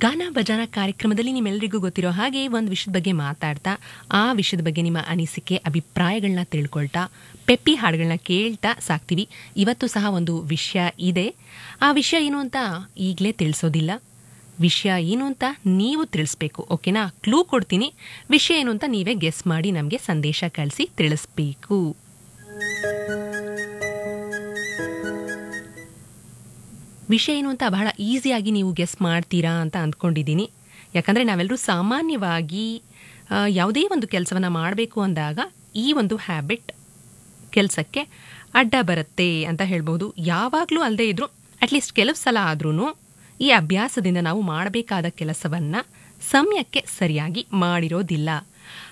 ಗಾನ ಭಜನಾ ಕಾರ್ಯಕ್ರಮದಲ್ಲಿ ನಿಮ್ಮೆಲ್ಲರಿಗೂ ಗೊತ್ತಿರೋ ಹಾಗೆ ಒಂದು ವಿಷಯದ ಬಗ್ಗೆ ಮಾತಾಡ್ತಾ ಆ ವಿಷಯದ ಬಗ್ಗೆ ನಿಮ್ಮ ಅನಿಸಿಕೆ ಅಭಿಪ್ರಾಯಗಳನ್ನ ತಿಳ್ಕೊಳ್ತಾ ಪೆಪ್ಪಿ ಹಾಡುಗಳನ್ನ ಕೇಳ್ತಾ ಸಾಕ್ತೀವಿ ಇವತ್ತು ಸಹ ಒಂದು ವಿಷಯ ಇದೆ ಆ ವಿಷಯ ಏನು ಅಂತ ಈಗಲೇ ತಿಳಿಸೋದಿಲ್ಲ ವಿಷಯ ಏನು ಅಂತ ನೀವು ತಿಳಿಸ್ಬೇಕು ಓಕೆನಾ ಕ್ಲೂ ಕೊಡ್ತೀನಿ ವಿಷಯ ಏನು ಅಂತ ನೀವೇ ಗೆಸ್ ಮಾಡಿ ನಮಗೆ ಸಂದೇಶ ಕಳಿಸಿ ತಿಳಿಸ್ಬೇಕು ವಿಷಯ ಏನು ಅಂತ ಬಹಳ ಈಸಿಯಾಗಿ ನೀವು ಗೆಸ್ ಮಾಡ್ತೀರಾ ಅಂತ ಅಂದ್ಕೊಂಡಿದ್ದೀನಿ ಯಾಕಂದರೆ ನಾವೆಲ್ಲರೂ ಸಾಮಾನ್ಯವಾಗಿ ಆ, ಯಾವುದೇ ಒಂದು ಕೆಲಸವನ್ನು ಮಾಡಬೇಕು ಅಂದಾಗ ಈ ಒಂದು ಹ್ಯಾಬಿಟ್ ಕೆಲಸಕ್ಕೆ ಅಡ್ಡ ಬರುತ್ತೆ ಅಂತ ಹೇಳ್ಬೋದು ಯಾವಾಗಲೂ ಅಲ್ಲದೆ ಇದ್ರೂ ಅಟ್ಲೀಸ್ಟ್ ಕೆಲವು ಸಲ ಆದ್ರೂ ಈ ಅಭ್ಯಾಸದಿಂದ ನಾವು ಮಾಡಬೇಕಾದ ಕೆಲಸವನ್ನು ಸಮಯಕ್ಕೆ ಸರಿಯಾಗಿ ಮಾಡಿರೋದಿಲ್ಲ